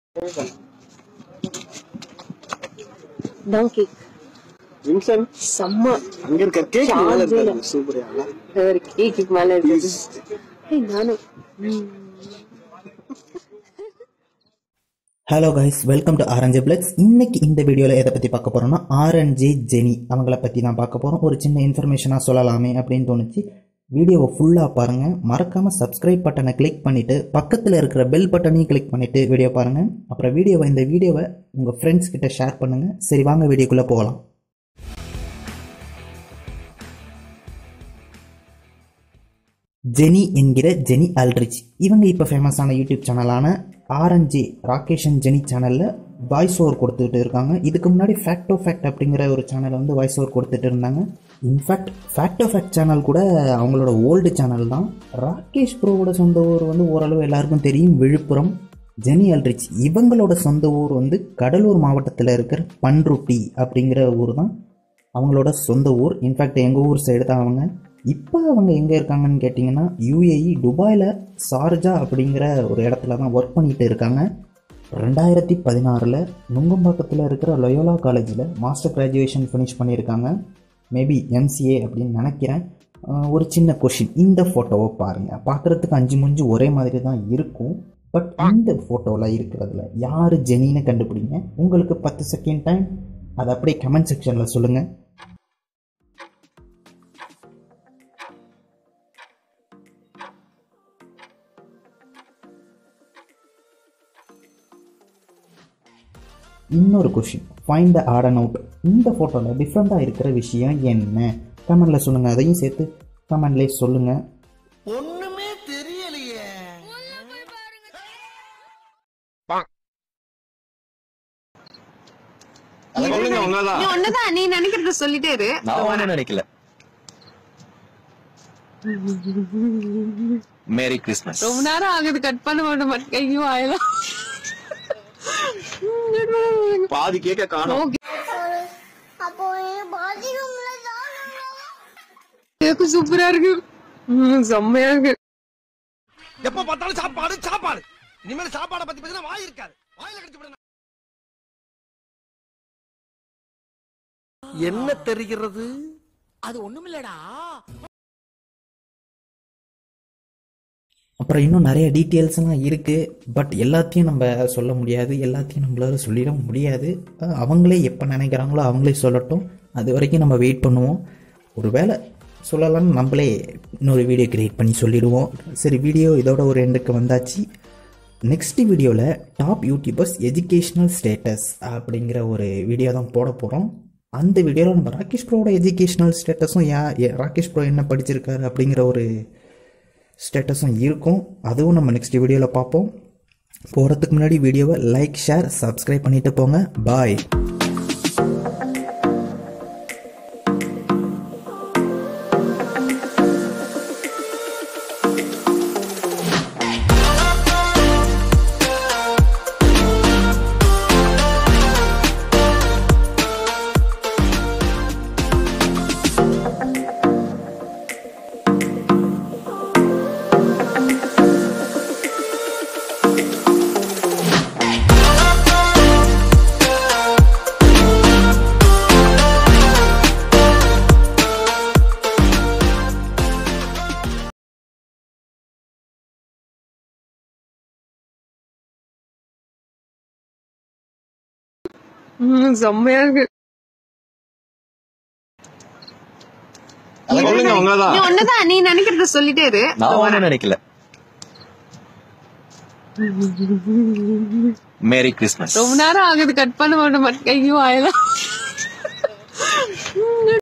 Down cake Vinson செம்ம அங்க இருக்க கேக் மேல சார்ஜில. இருக்காது சூப்பரா ஒரு கேக்கு மேல இருக்குது ஏய், நானும் ம். Hello guys welcome to orange flicks இன்னைக்கு இந்த வீடியோவில் எதை பற்றி பார்க்க போகிறோம்னா ஆரஞ்சு ஜெனி அவங்கள பற்றி தான் பார்க்க போகிறோம் ஒரு சின்ன இன்ஃபர்மேஷனாக சொல்லலாமே அப்படின்னு தோணுச்சு வீடியோவை ஃபுல்லாக பாருங்கள் மறக்காமல் சப்ஸ்கிரைப் பட்டனை கிளிக் பண்ணிவிட்டு பக்கத்தில் இருக்கிற பெல் பட்டனையும் கிளிக் பண்ணிவிட்டு வீடியோ பாருங்கள் அப்புறம் வீடியோவை இந்த வீடியோவை உங்கள் ஃப்ரெண்ட்ஸ் கிட்ட ஷேர் பண்ணுங்கள் சரி வாங்க வீடியோக்குள்ளே போகலாம் ஜெனி என்கிற ஜெனி அல்ட்ரிச் இவங்க இப்போ ஃபேமஸான யூடியூப் சேனலான ஆரஞ்சு ராகேஷ் அண்ட் ஜெனி சேனலில் வாய்ஸ் ஓவர் கொடுத்துட்டு இருக்காங்க இதுக்கு முன்னாடி ஃபேக்டோ ஃபேக்ட் அப்படிங்கிற ஒரு சேனலை வந்து வாய்ஸ் ஓவர் கொடுத்துட்டு இருந்தாங்க இன்ஃபேக்ட் ஃபேக்டோ ஃபேக்ட் சேனல் கூட அவங்களோட ஓல்டு சேனல் தான் ராகேஷ் ப்ரோவோட சொந்த ஊர் வந்து ஓரளவு எல்லாருக்கும் தெரியும் விழுப்புரம் ஜெனி அல்ட்ரிச் இவங்களோட சொந்த ஊர் வந்து கடலூர் மாவட்டத்தில் இருக்கிற பன்ருட்டி அப்படிங்கிற ஊர் தான் அவங்களோட சொந்த ஊர் இன்ஃபேக்ட் எங்கள் ஊர் சைடு தான் அவங்க இப்போ அவங்க எங்கே இருக்காங்கன்னு கேட்டிங்கன்னா யூஏஇ துபாயில் சார்ஜா அப்படிங்கிற ஒரு இடத்துல தான் ஒர்க் பண்ணிட்டு இருக்காங்க ரெண்டாயிரத்தி பதினாறில் நுங்கம்பாக்கத்தில் இருக்கிற லொயோலா காலேஜில் மாஸ்டர் கிராஜுவேஷன் ஃபினிஷ் பண்ணியிருக்காங்க மேபி எம்சிஏ அப்படின்னு நினைக்கிறேன் அஹ் ஒரு சின்ன கொஷின் இந்த ஃபோட்டோவை பாருங்கள் பார்க்குறதுக்கு அஞ்சு முஞ்சு ஒரே மாதிரி தான் இருக்கும் பட் இந்த ஃபோட்டோவில் இருக்கிறதுல யார் ஜெனின்னு கண்டுபிடிங்க உங்களுக்கு பத்து செகண்ட் டைம் அதை அப்படியே கமெண்ட் செக்ஷனில் சொல்லுங்கள் இன்னொரு question find the odd one out இந்த ஃபோட்டோவில் டிஃப்ரெண்ட்டாக இருக்கிற விஷயம் என்ன கமெண்டில் சொல்லுங்கள் அதையும் சேர்த்து கமெண்ட்லேயே சொல்லுங்கள் ஒண்ணுமே தெரியலையே சொல்லுங்க உங்கதான் நீ ஒண்ணுதான் நீ நினைக்கிறத சொல்லிட்டே இரு நான் ஒண்ணும் நினைக்கல மேரி கிறிஸ்மஸ் ரொம்ப நேரம் ஆகுது கட் பண்ண மாட்டோம் பட் கையும் ஆயிடும் பாதி கேக்க காணும் அப்போ பாத்ரூம்ல கேக்கு சூப்பரா இருக்கு ம், செம்மையா இருக்கு எப்ப பார்த்தாலும் சாப்பாடு சாப்பாடு இனிமேல் சாப்பாடை பத்தி பேசினா வாய் இருக்காது வாயில கடிச்சு விடுங்க என்ன தெரிகிறது அது ஒண்ணுமில்லடா அப்புறம் இன்னும் நிறைய டீட்டெயில்ஸ்லாம் இருக்குது பட் எல்லாத்தையும் நம்ம சொல்ல முடியாது எல்லாத்தையும் நம்மளால சொல்லிட முடியாது அஹ் அவங்களே எப்போ நினைக்கிறாங்களோ அவங்களே சொல்லட்டும் அது வரைக்கும் நம்ம வெயிட் பண்ணுவோம் ஒருவேளை சொல்லலாம்னு நம்மளே இன்னொரு வீடியோ கிரியேட் பண்ணி சொல்லிடுவோம் சரி வீடியோ இதோட ஒரு எண்டுக்கு வந்தாச்சு நெக்ஸ்ட் வீடியோவில் டாப் யூடியூபர்ஸ் எஜுகேஷ்னல் ஸ்டேட்டஸ் அப்படிங்கிற ஒரு வீடியோ தான் போட போகிறோம் அந்த வீடியோவில் நம்ம ராகேஷ் ப்ரோவோட எஜுகேஷ்னல் ஸ்டேட்டஸும் யா ஏ- ராகேஷ் ப்ரோ என்ன படிச்சிருக்காரு அப்படிங்கிற ஒரு ஸ்டேட்டஸும் இருக்கும் அதுவும் நம்ம நெக்ஸ்ட் வீடியோவில் பார்ப்போம் போகிறதுக்கு முன்னாடி வீடியோவை லைக் ஷேர் சப்ஸ்கிரைப் பண்ணிட்டு போங்க பாய் ம், செம்மையா இருக்கு சொல்லுங்க உங்கதான் நீ ஒண்ணுதான் நீ நினைக்கிறத சொல்லிட்டே இரு நான் ஒண்ணும் நினைக்கல மேரி கிறிஸ்மஸ் ரொம்ப நேரம் ஆகுது கட் பண்ண மாட்டோம் பட் கையும் ஆயிடும்